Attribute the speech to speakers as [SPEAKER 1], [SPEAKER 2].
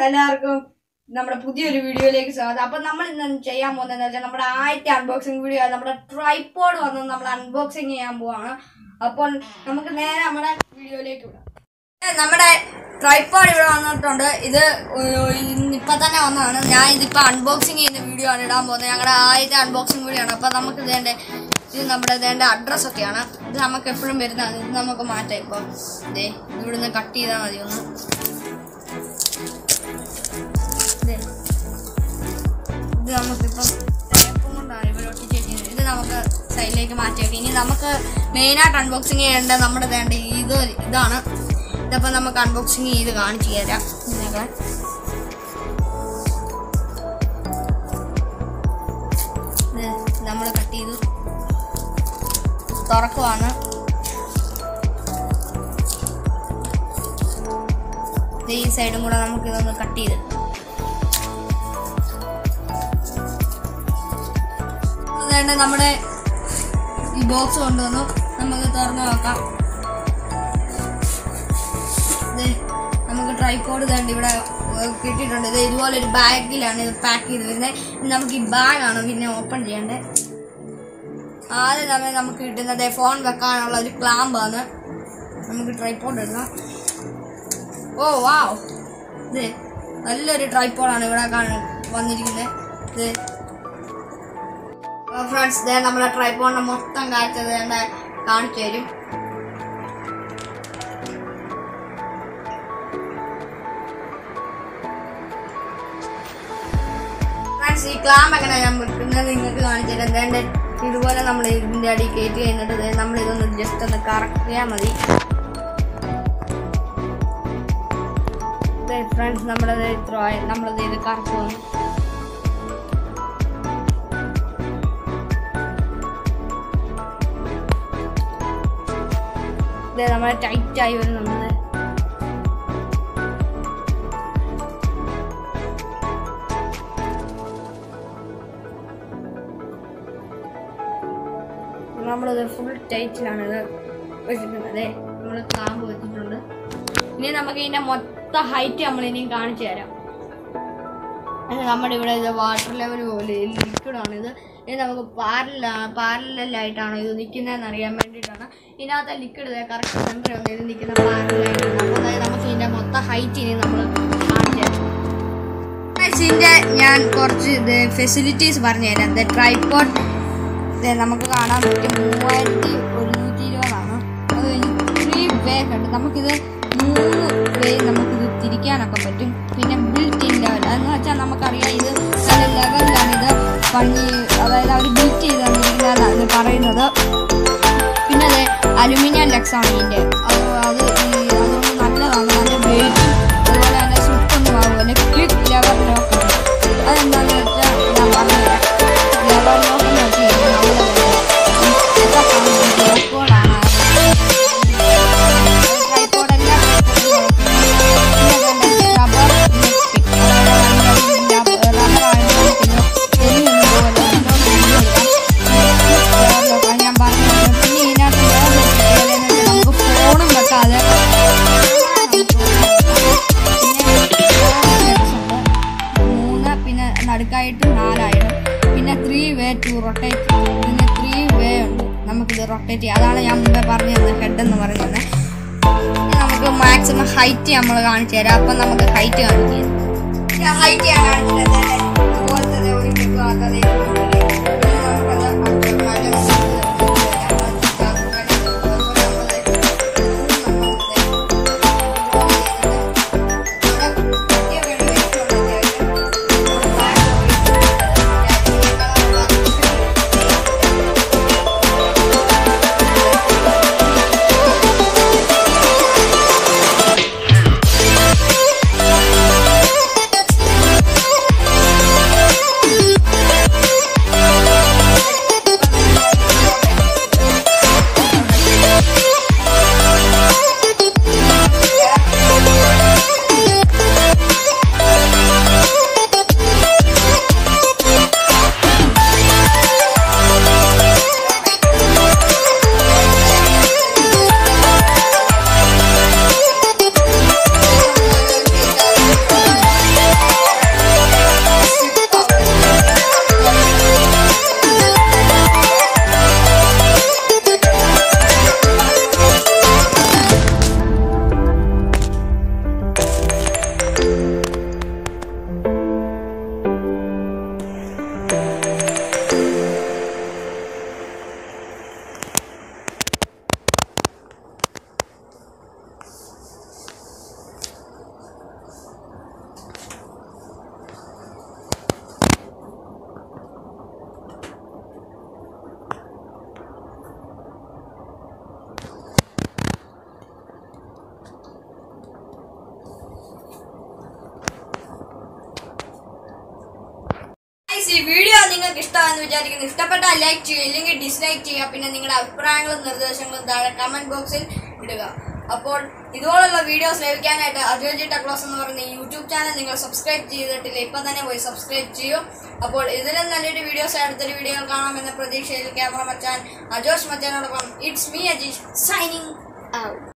[SPEAKER 1] എല്ലാവർക്കും നമ്മുടെ പുതിയൊരു വീഡിയോയിലേക്ക് സ്വാഗതം അപ്പൊ നമ്മൾ ഇന്ന് ചെയ്യാൻ പോകുന്നതെന്ന് വെച്ചാൽ നമ്മുടെ ആദ്യത്തെ അൺബോക്സിംഗ് വീഡിയോ നമ്മുടെ ട്രൈപ്പോഡ് വന്ന് നമ്മൾ അൺബോക്സിംഗ് ചെയ്യാൻ പോവാണ് അപ്പോൾ നമുക്ക് നേരെ നമ്മുടെ വീഡിയോയിലേക്ക് വിടാം ഏ, നമ്മുടെ ട്രൈപ്പോഡ് ഇവിടെ വന്നിട്ടുണ്ട് ഇത് ഒരു- ഇപ്പൊ തന്നെ വന്നതാണ് ഞാൻ ഇതിപ്പോ അൺബോക്സിംഗ് ചെയ്യുന്ന വീഡിയോ ആണ് ഇടാൻ പോകുന്നത് ഞങ്ങളുടെ ആദ്യത്തെ അൺബോക്സിംഗ് വീഡിയോ ആണ് അപ്പൊ നമുക്ക് ഇതിന്റെ ഇത് നമ്മുടെ ഇതിന്റെ അഡ്രസ് ഒക്കെയാണ് ഇത് നമുക്ക് എപ്പോഴും വരുന്നതാണ് ഇത് നമുക്ക് മാറ്റാം ഇപ്പൊ ഇതേ ഇവിടുന്ന് കട്ട് ചെയ്താൽ മതി ഒന്ന് ദേ. ഇത് നമുക്കിപ്പം ടേപ്പും കൊണ്ടാണ് ഇവിടെ ഒട്ടിച്ച് വെച്ചിരിക്കുന്നത് ഇത് നമുക്ക് സൈഡിലേക്ക് മാറ്റി വെക്കാം ഇനി നമുക്ക് മെയിനായിട്ട് അൺബോക്സിങ് ചെയ്യേണ്ടത് നമ്മുടെ വേണ്ട ഇത് ഇതാണ് ഇതപ്പം നമുക്ക് അൺബോക്സിങ് ചെയ്ത് കാണിച്ചു തരാം ഇതിനൊക്കെ നമ്മൾ കട്ട് ചെയ്തു തുറക്കുവാണ് ദേ ഈ സൈഡും കൂടെ നമുക്ക് ഇതൊന്ന് കട്ട് ചെയ്ത് അതുകൊണ്ട് നമ്മുടെ ഈ ബോക്സ് കൊണ്ടുവന്നു നമുക്ക് തുറന്നു നോക്കാം ദേ, നമുക്ക് ട്രൈപോഡ് തണ്ട് ഇവിടെ ഏഹ്, കിട്ടിയിട്ടുണ്ട് ഇത് ഇതുപോലെ ഒരു ബാഗിലാണ് ഇത് പാക്ക് ചെയ്ത് വരുന്നത് ഇനി നമുക്ക് ഈ ബാഗാണ് പിന്നെ ഓപ്പൺ ചെയ്യേണ്ടത് ആദ്യം തന്നെ നമുക്ക് കിട്ടുന്നത് ഫോൺ വെക്കാനുള്ള ഒരു ക്ലാമ്പാണ് നമുക്ക് ട്രൈപോഡ് ഇടണം ഓ വാവ് ഇത് നല്ലൊരു ട്രൈപോഡാണ് ഇവിടെ കാണാൻ വന്നിരിക്കുന്നത് ഇത് ഫ്രണ്ട്സ് ദേ നമ്മുടെ ട്രൈപോണിനെ മൊത്തം കാഴ്ചത് വേണ്ട കാണിച്ചു തരും ഫ്രണ്ട്സ് ഈ ക്ലാമ്പ് എങ്ങനെ ഞാൻ വെക്കുന്നത് നിങ്ങൾക്ക് കാണിച്ചു തരാം വേണ്ട ഇതുപോലെ നമ്മൾ ഇതിന്റെ അടി കയറ്റി കഴിഞ്ഞിട്ട് ദേ നമ്മൾ ഇതൊന്ന് ജസ്റ്റ് ഒന്ന് കറക്കിയാൽ മതി ഫ്രണ്ട്സ് നമ്മളത് ഇത്ര ആയി നമ്മളത് ഇത് കറക്കുവാണ് ഇത് നമ്മളെ ടൈറ്റ് ആയി വരുന്നുണ്ട് നമ്മളിത് ഫുൾ ടൈറ്റിലാണ് ഇത് വെച്ചിട്ടുള്ളത് നമ്മൾ കാമ്പ് വെച്ചിട്ടുണ്ട് ഇനി നമുക്ക് ഇതിന്റെ മൊത്തം ഹൈറ്റ് നമ്മൾ ഇനിയും കാണിച്ചു തരാം അത് നമ്മുടെ ഇവിടെ ഇത് വാട്ടർ ലെവൽ പോലെ ലിക്വിഡാണ് ഇത് ഇത് നമുക്ക് പാരല പാരലായിട്ടാണ് ഇത് നിൽക്കുന്നതെന്ന് അറിയാൻ വേണ്ടിയിട്ടാണ് ഇതിനകത്ത് ലിക്വിഡ് കറക്റ്റ് സെൻറ്റർ വന്ന് ഇത് നിൽക്കുന്ന പാരലായിട്ടാണ് അപ്പോൾ അതായത് നമുക്ക് ഇതിൻ്റെ മൊത്തം ഹൈറ്റ് ഇനി നമ്മൾ കാണിച്ചു തരാം Guys, ഇതിന്റെ ഞാൻ കുറച്ച് ഇത് ഫെസിലിറ്റീസ് പറഞ്ഞു തരാം ഇത് ട്രൈപോഡ് ഇത് നമുക്ക് കാണാൻ പറ്റും മൂവായിരത്തി ഒരുന്നൂറ്റി ഇരുപതാണ് അത് കഴിഞ്ഞ് ത്രീ വേ ഉണ്ട് നമുക്കിത് മൂന്ന് വേ നമുക്കിത് തിരിക്കാനൊക്കെ പറ്റും പിന്നെ ബിൽറ്റ് ഇൻ ലെവൽ അതെന്ന് വെച്ചാൽ നമുക്കറിയാം ഇത് നല്ല ലെവലിലാണ് ഇത് പണി അതായത് അവർ ബിൽറ്റ് ചെയ്ത് തന്നിരിക്കുന്നതാണ് പറയുന്നത് പിന്നെ അത് അലുമിനിയം ലെക്സ് ആണ് ഇതിൻ്റെ അത് അത് ഈ അതുകൊണ്ട് നല്ലതാണ് നല്ല വെയിറ്റും അതുപോലെ തന്നെ സ്ലിപ്പൊന്നും ആകുമല്ല ക്വിക്ക് ലെവൽ ലോക്ക് അതെന്താണെന്ന് വെച്ചാൽ ഞാൻ പറഞ്ഞുതരാം ലെവൽ ലോക്ക് എന്ന് വെച്ച് കഴിഞ്ഞാൽ നമ്മൾ റെക്കോർഡാണ് ട്രൈപോഡെല്ലാം റബ്ബർ ഞാൻ പറഞ്ഞു പിന്നെ ഇതിനകത്ത് വേറെ നമുക്ക് ഫോണും വെക്കാതെ മൂന്ന് പിന്നെ നടുക്കായിട്ട് നാലായിരം പിന്നെ ത്രീ വേ ടു റൊട്ടേറ്റ് പിന്നെ ത്രീ വേ ഉണ്ട് നമുക്കിത് റൊട്ടേറ്റ് ചെയ്യാം അതാണ് ഞാൻ മുമ്പേ പറഞ്ഞു തന്നത് ഹെഡ് എന്ന് പറയുന്നത് ഇനി നമുക്ക് മാക്സിമം ഹൈറ്റ് നമ്മൾ കാണിച്ചു തരാം അപ്പം നമുക്ക് ഹൈറ്റ് കാണിച്ചു തരാം ഹൈറ്റ് ഞാൻ കാണിച്ചു തരാം ഇതുപോലെ തന്നെ ഒരു ക്ലിപ്പ് ആക്കാതെ ഗൈസ് ഈ വീഡിയോ നിങ്ങൾക്ക് ഇഷ്ടമാണെന്ന് വിചാരിക്കുന്നു ഇഷ്ടപ്പെട്ടാൽ ലൈക്ക് ചെയ്യുക ഇല്ലെങ്കിൽ ഡിസ്ലൈക്ക് ചെയ്യുക പിന്നെ നിങ്ങളുടെ അഭിപ്രായങ്ങളും നിർദ്ദേശങ്ങളും താഴെ കമന്റ് ബോക്സിൽ ഇടുക അപ്പോൾ ഇതുപോലുള്ള വീഡിയോസ് ലഭിക്കാനായിട്ട് അജോജി ടെക്ലോസ് എന്ന് പറയുന്ന ഈ യൂട്യൂബ് ചാനൽ നിങ്ങൾ സബ്സ്ക്രൈബ് ചെയ്തിട്ടില്ല ഇപ്പം തന്നെ പോയി സബ്സ്ക്രൈബ് ചെയ്യൂ അപ്പോൾ ഇതിലും നല്ലൊരു വീഡിയോസ് അടുത്തൊരു വീഡിയോ കാണാമെന്ന പ്രതീക്ഷയിൽ ക്യാമറ മച്ചാൻ അജോഷ് മച്ചാനോടൊപ്പം it's me Ajeesh signing out